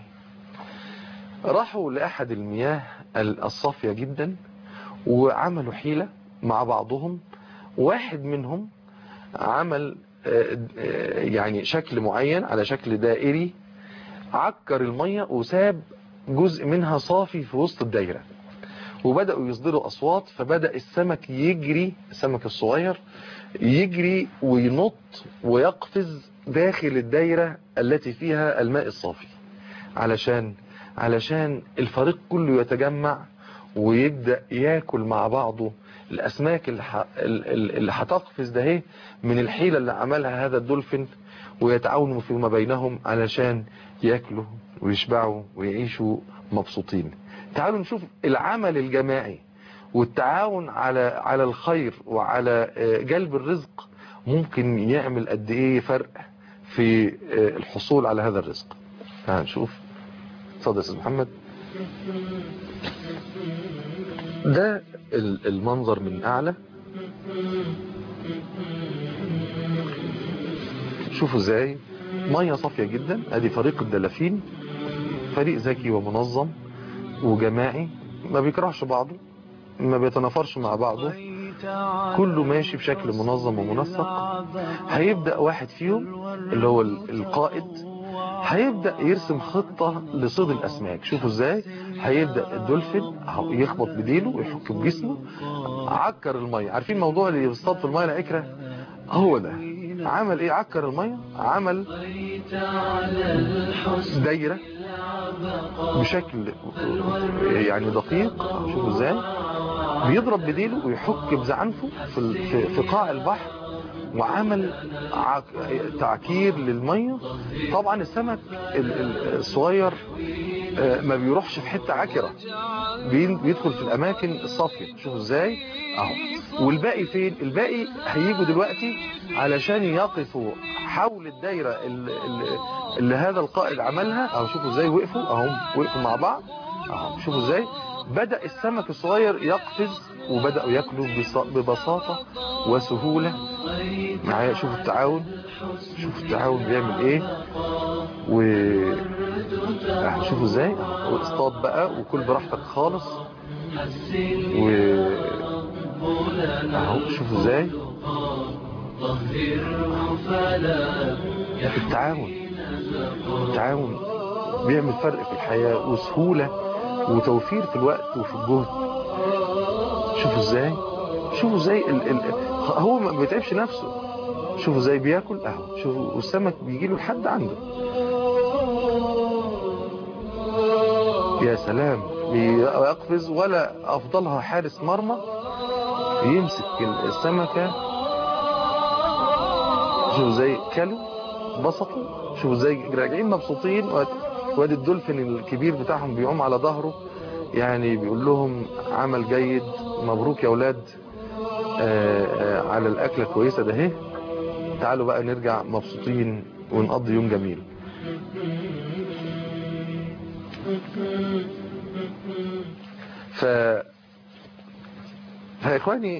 Speaker 2: راحوا لأحد المياه الصافية جدا وعملوا حيلة مع بعضهم واحد منهم عمل آه، آه، يعني شكل معين على شكل دائري عكر المية وساب جزء منها صافي في وسط الدايرة وبدأوا يصدروا أصوات فبدأ السمك يجري السمك الصغير يجري وينط ويقفز داخل الدايرة التي فيها الماء الصافي علشان علشان الفريق كله يتجمع ويبدأ ياكل مع بعضه الأسماك اللي ح- اللي هتقفز ده اهي من الحيلة اللي عملها هذا الدولفين ويتعاونوا فيما بينهم علشان ياكلوا ويشبعوا ويعيشوا مبسوطين تعالوا نشوف العمل الجماعي والتعاون على على الخير وعلى آه، جلب الرزق ممكن يعمل قد ايه فرق في آه، الحصول على هذا الرزق هنشوف اتفضل يا استاذ محمد ده ال- المنظر من اعلى شوفوا ازاي ميه صافيه جدا ادي فريق الدلافين فريق ذكي ومنظم وجماعي ما بيكرهش بعضه ما بيتنافرش مع بعضه كله ماشي بشكل منظم ومنسق هيبدأ واحد فيهم اللي هو ال- القائد هيبدأ يرسم خطة لصيد الأسماك شوفوا ازاي هيبدأ الدولفين أهو يخبط بديله ويحك بجسمه عكر المية عارفين موضوع اللي بيصطاد في المية العكرة هو ده عمل ايه عكر المية عمل دايرة بشكل يعني دقيق شوفوا ازاي بيضرب بديله ويحك بزعنفه في ال- في في قاع البحر وعمل عك... تعكير للميه طبعا السمك ال- ال- الصغير آه، ما بيروحش في حته عكره بين- بيدخل في الاماكن الصافيه شوفوا ازاي اهو والباقي فين الباقي هيجوا دلوقتي علشان يقفوا حول الدايره اللي, اللي هذا القائد عملها اهو شوفوا ازاي وقفوا اهو وقفوا مع بعض اهو شوفوا ازاي بدأ السمك الصغير يقفز وبدأوا ياكلوا بص- ببساطة وسهولة معايا شوف التعاون شوف التعاون بيعمل ايه و شوفوا ازاي واصطاد بقى وكل براحتك خالص و اهو شوفوا ازاي التعاون التعاون بيعمل فرق في الحياة وسهولة وتوفير في الوقت وفي الجهد شوفوا ازاي شوفوا ازاي ال... ال... هو ما بيتعبش نفسه شوفوا ازاي بياكل اهو شوفوا والسمك بيجي له لحد عنده يا سلام بيقفز ولا افضلها حارس مرمى يمسك السمكة شوفوا زي كلوا بسطوا شوفوا زي راجعين مبسوطين وادي الدولفين الكبير بتاعهم بيعوم على ظهره يعني بيقول لهم عمل جيد مبروك يا اولاد على الاكله كويسه ده اهي تعالوا بقى نرجع مبسوطين ونقضي يوم جميل ف فيا اخواني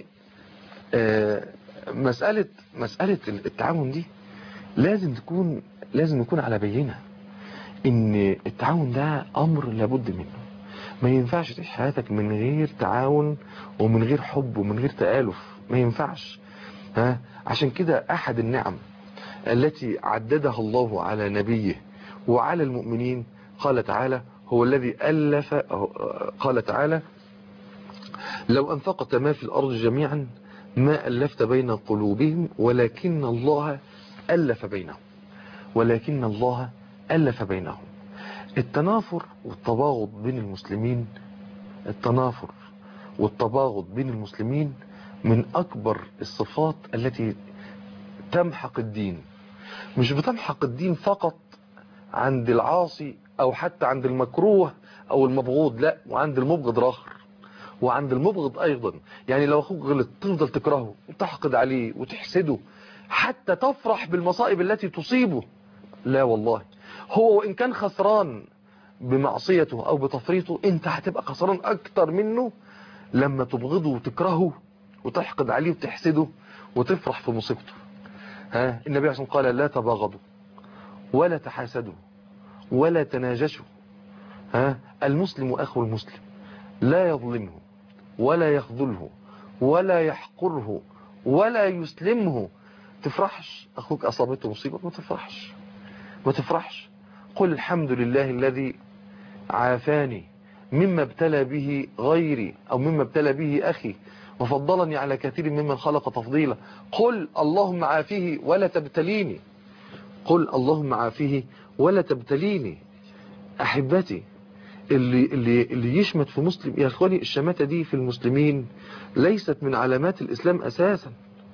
Speaker 2: مسألة مسألة التعاون دي لازم تكون لازم نكون على بينة ان التعاون ده امر لابد منه ما ينفعش تعيش حياتك من غير تعاون ومن غير حب ومن غير تآلف ما ينفعش ها عشان كده احد النعم التي عددها الله على نبيه وعلى المؤمنين قال تعالى هو الذي ألف قال تعالى لو أنفقت ما في الأرض جميعا ما ألفت بين قلوبهم ولكن الله ألف بينهم ولكن الله ألف بينهم التنافر والتباغض بين المسلمين التنافر والتباغض بين المسلمين من أكبر الصفات التي تمحق الدين مش بتمحق الدين فقط عند العاصي أو حتى عند المكروه أو المبغوض لا وعند المبغض راخر وعند المبغض أيضا يعني لو أخوك غلط تفضل تكرهه وتحقد عليه وتحسده حتى تفرح بالمصائب التي تصيبه لا والله هو وإن كان خسران بمعصيته أو بتفريطه أنت هتبقى خسران أكتر منه لما تبغضه وتكرهه وتحقد عليه وتحسده وتفرح في مصيبته ها النبي عليه الصلاة والسلام قال لا تباغضوا ولا تحاسدوا ولا تناجشوا ها المسلم أخو المسلم لا يظلمه ولا يخذله ولا يحقره ولا يسلمه تفرحش أخوك أصابته مصيبة ما تفرحش ما تفرحش قل الحمد لله الذي عافاني مما ابتلى به غيري أو مما ابتلى به أخي وفضلني على كثير ممن خلق تفضيلا قل اللهم عافيه ولا تبتليني قل اللهم عافيه ولا تبتليني أحبتي اللي, اللي, اللي يشمت في مسلم يا أخواني الشماتة دي في المسلمين ليست من علامات الإسلام أساسا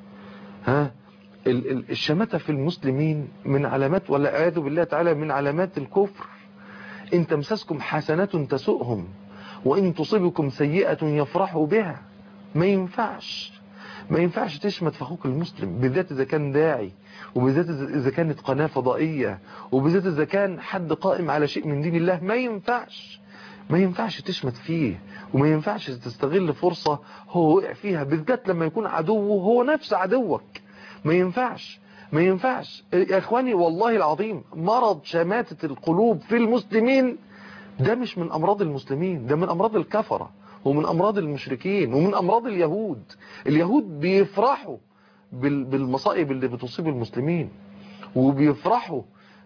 Speaker 2: ها الشماتة في المسلمين من علامات ولا أعاذ بالله تعالى من علامات الكفر إن تمسسكم حسنات تسؤهم وإن تصيبكم سيئة يفرحوا بها ما ينفعش ما ينفعش تشمت في أخوك المسلم بالذات إذا كان داعي وبالذات إذا كانت قناة فضائية وبالذات إذا كان حد قائم على شيء من دين الله ما ينفعش ما ينفعش تشمت فيه وما ينفعش تستغل فرصة هو وقع فيها بالذات لما يكون عدوه هو نفس عدوك ما ينفعش ما ينفعش يا اخواني والله العظيم مرض شماتة القلوب في المسلمين ده مش من امراض المسلمين ده من امراض الكفرة ومن امراض المشركين ومن امراض اليهود اليهود بيفرحوا بالمصائب اللي بتصيب المسلمين وبيفرحوا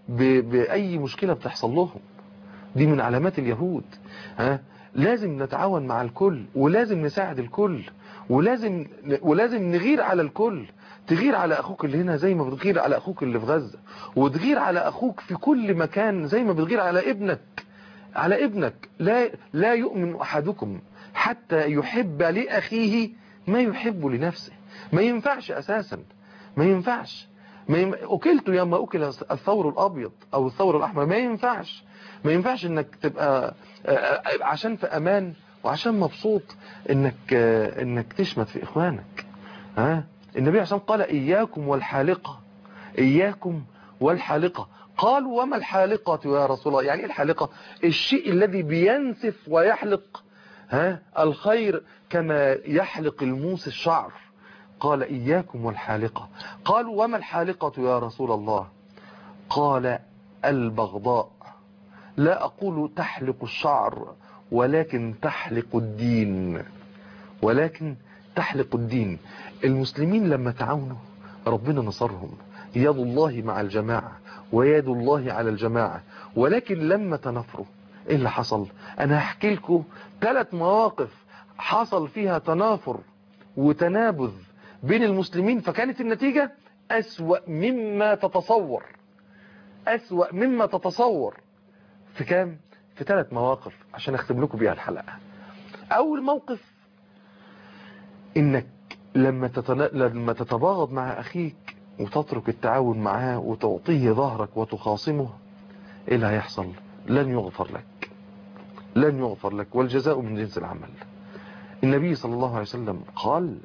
Speaker 2: بأي مشكلة بتحصل لهم دي من علامات اليهود ها لازم نتعاون مع الكل ولازم نساعد الكل ولازم ولازم نغير على الكل تغير على اخوك اللي هنا زي ما بتغير على اخوك اللي في غزة وتغير على اخوك في كل مكان زي ما بتغير على ابنك على ابنك لا لا يؤمن احدكم حتى يحب لاخيه ما يحب لنفسه ما ينفعش اساسا ما ينفعش ما يم... اكلت ياما اكل الثور الابيض او الثور الاحمر ما ينفعش ما ينفعش انك تبقى عشان في امان وعشان مبسوط انك انك تشمت في اخوانك ها النبي عشان قال اياكم والحالقة اياكم والحالقة قالوا وما الحالقة يا رسول الله يعني الحالقة الشيء الذي بينسف ويحلق ها الخير كما يحلق الموس الشعر قال إياكم والحالقة قالوا وما الحالقة يا رسول الله قال البغضاء لا أقول تحلق الشعر ولكن تحلق الدين ولكن تحلق الدين المسلمين لما تعاونوا ربنا نصرهم يد الله مع الجماعة ويد الله على الجماعة ولكن لما تنفروا ايه اللي حصل انا هحكي لكم ثلاث مواقف حصل فيها تنافر وتنابذ بين المسلمين فكانت النتيجة أسوأ مما تتصور أسوأ مما تتصور في كام في ثلاث مواقف عشان اختم لكم بيها الحلقة اول موقف انك لما تتنا... لما تتباغض مع اخيك وتترك التعاون معاه وتعطيه ظهرك وتخاصمه ايه اللي هيحصل لن يغفر لك لن يغفر لك والجزاء من جنس العمل النبي صلى الله عليه وسلم قال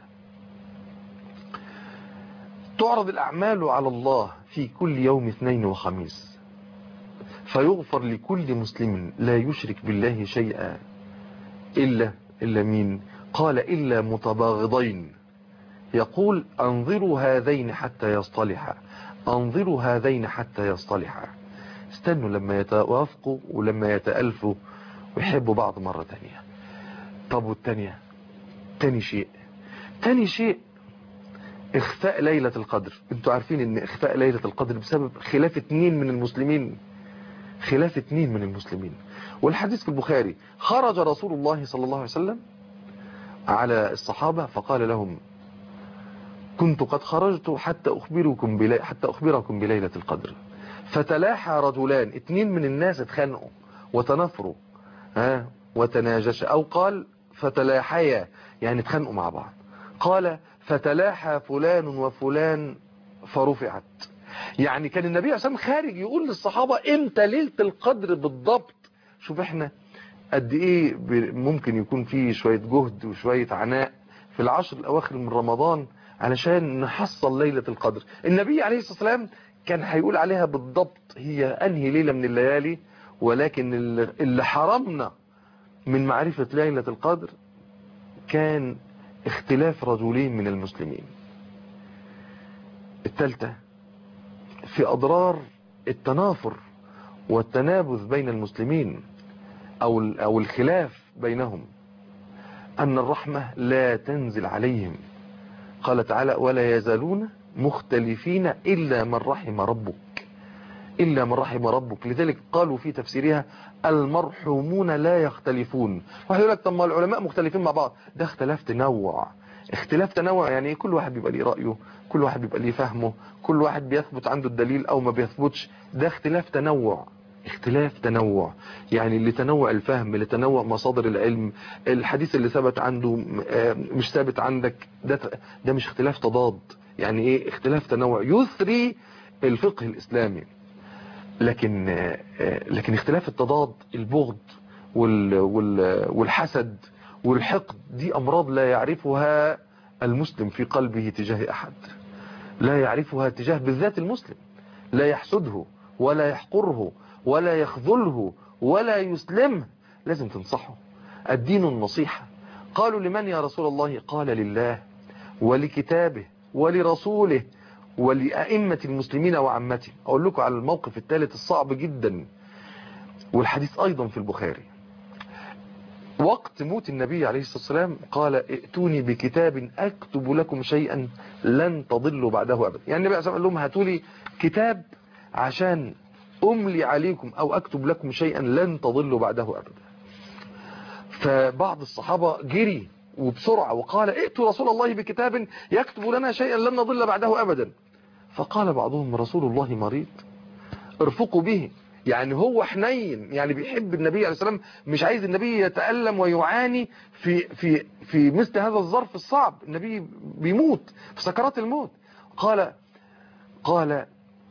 Speaker 2: تعرض الأعمال على الله في كل يوم اثنين وخميس فيغفر لكل مسلم لا يشرك بالله شيئا إلا إلا مين قال إلا متباغضين يقول أنظروا هذين حتى يصطلحا أنظروا هذين حتى يصطلحا استنوا لما يتوافقوا ولما يتألفوا ويحبوا بعض مرة تانية طب والتانية تاني شيء تاني شيء اخفاء ليلة القدر انتوا عارفين ان اخفاء ليلة القدر بسبب خلاف اتنين من المسلمين خلاف اتنين من المسلمين والحديث في البخاري خرج رسول الله صلى الله عليه وسلم على الصحابة فقال لهم كنت قد خرجت حتى أخبركم بلي... حتى أخبركم بليلة القدر فتلاحى رجلان اتنين من الناس اتخانقوا وتنافروا ها وتناجش أو قال فتلاحيا يعني اتخانقوا مع بعض قال فتلاحى فلان وفلان فرفعت يعني كان النبي عليه الصلاة والسلام خارج يقول للصحابة امتى ليلة القدر بالضبط شوف احنا قد ايه ممكن يكون فيه شوية جهد وشوية عناء في العشر الاواخر من رمضان علشان نحصل ليلة القدر النبي عليه الصلاة والسلام كان هيقول عليها بالضبط هي انهي ليلة من الليالي ولكن اللي حرمنا من معرفة ليلة القدر كان اختلاف رجلين من المسلمين الثالثة في أضرار التنافر والتنابذ بين المسلمين أو أو الخلاف بينهم أن الرحمة لا تنزل عليهم قال تعالى ولا يزالون مختلفين إلا من رحم ربك إلا من رحم ربك لذلك قالوا في تفسيرها المرحومون لا يختلفون واحد يقول لك طب ما العلماء مختلفين مع بعض ده اختلاف تنوع اختلاف تنوع يعني كل واحد بيبقى ليه رأيه كل واحد بيبقى ليه فهمه كل واحد بيثبت عنده الدليل او ما بيثبتش ده اختلاف تنوع اختلاف تنوع يعني اللي تنوع الفهم اللي تنوع مصادر العلم الحديث اللي ثبت عنده مش ثابت عندك ده ده مش اختلاف تضاد يعني ايه اختلاف تنوع يثري الفقه الاسلامي لكن لكن اختلاف التضاد البغض وال وال والحسد والحقد دي امراض لا يعرفها المسلم في قلبه تجاه احد لا يعرفها تجاه بالذات المسلم لا يحسده ولا يحقره ولا يخذله ولا يسلمه لازم تنصحه الدين النصيحة قالوا لمن يا رسول الله قال لله ولكتابه ولرسوله ولأئمة المسلمين وعمته أقول لكم على الموقف الثالث الصعب جدا والحديث أيضا في البخاري وقت موت النبي عليه الصلاة والسلام قال ائتوني بكتاب أكتب لكم شيئا لن تضلوا بعده أبدا يعني النبي عليه الصلاة والسلام قال لهم هاتوا لي كتاب عشان أملي عليكم أو أكتب لكم شيئا لن تضلوا بعده أبدا فبعض الصحابة جري وبسرعة وقال ائتوا رسول الله بكتاب يكتب لنا شيئا لن نضل بعده أبدا فقال بعضهم رسول الله مريض ارفقوا به يعني هو حنين يعني بيحب النبي عليه السلام مش عايز النبي يتألم ويعاني في في في مثل هذا الظرف الصعب النبي بيموت في سكرات الموت قال قال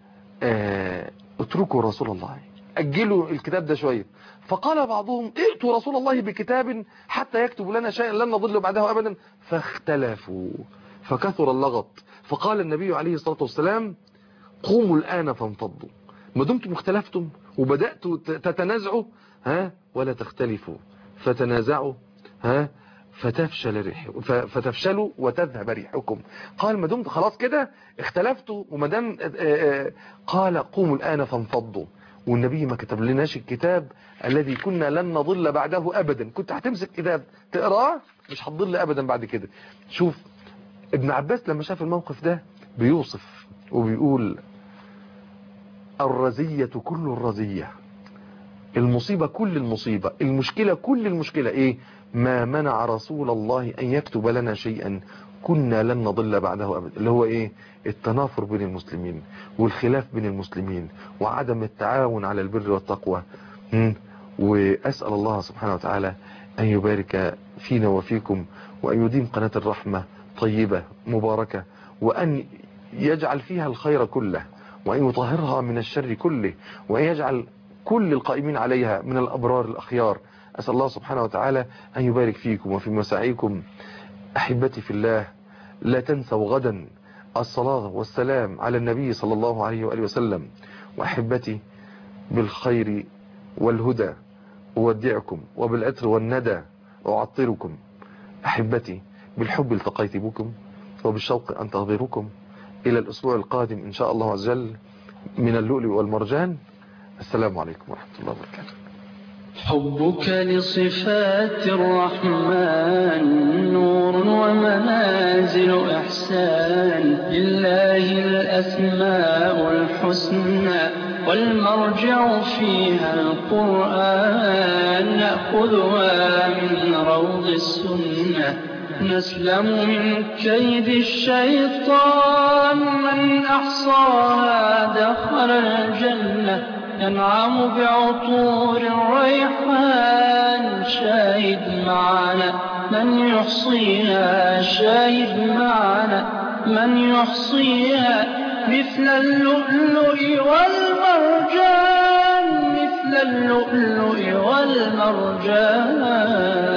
Speaker 2: اه اتركوا رسول الله أجلوا الكتاب ده شوية فقال بعضهم ائتوا رسول الله بكتاب حتى يكتب لنا شيئا لن نضل بعده أبدا فاختلفوا فكثر اللغط فقال النبي عليه الصلاة والسلام قوموا الآن فانفضوا ما دمتم اختلفتم وبدأتوا تتنازعوا ها ولا تختلفوا فتنازعوا ها فتفشل ريح ف- فتفشلوا وتذهب ريحكم قال ما دمت خلاص كده اختلفتوا وما دام آه، آه، قال قوموا الآن فانفضوا والنبي ما كتب لناش الكتاب الذي كنا لن نضل بعده أبدا كنت هتمسك كتاب تقراه مش هتضل أبدا بعد كده شوف ابن عباس لما شاف الموقف ده بيوصف وبيقول الرزية كل الرزية المصيبة كل المصيبة المشكلة كل المشكلة ايه ما منع رسول الله ان يكتب لنا شيئا كنا لن نضل بعده ابدا اللي هو ايه التنافر بين المسلمين والخلاف بين المسلمين وعدم التعاون على البر والتقوى مم. واسأل الله سبحانه وتعالى ان يبارك فينا وفيكم وان يديم قناة الرحمة طيبة مباركة وان يجعل فيها الخير كله وأن يطهرها من الشر كله وأن يجعل كل القائمين عليها من الأبرار الأخيار أسأل الله سبحانه وتعالى أن يبارك فيكم وفي مساعيكم أحبتي في الله لا تنسوا غدا الصلاة والسلام على النبي صلى الله عليه وآله وسلم وأحبتي بالخير والهدى أودعكم وبالعطر والندى أعطركم أحبتي بالحب التقيت بكم وبالشوق أنتظركم إلى الأسبوع القادم إن شاء الله عز وجل من اللؤلؤ والمرجان السلام عليكم ورحمة الله وبركاته
Speaker 1: حبك لصفات الرحمن نور ومنازل إحسان لله الأسماء الحسنى والمرجع فيها القرآن نأخذها من روض السنة نسلم من كيد الشيطان من أحصاها دخل الجنة ينعم بعطور الريحان شاهد معنا من يحصيها شاهد معنا من يحصيها مثل اللؤلؤ والمرجان مثل اللؤلؤ والمرجان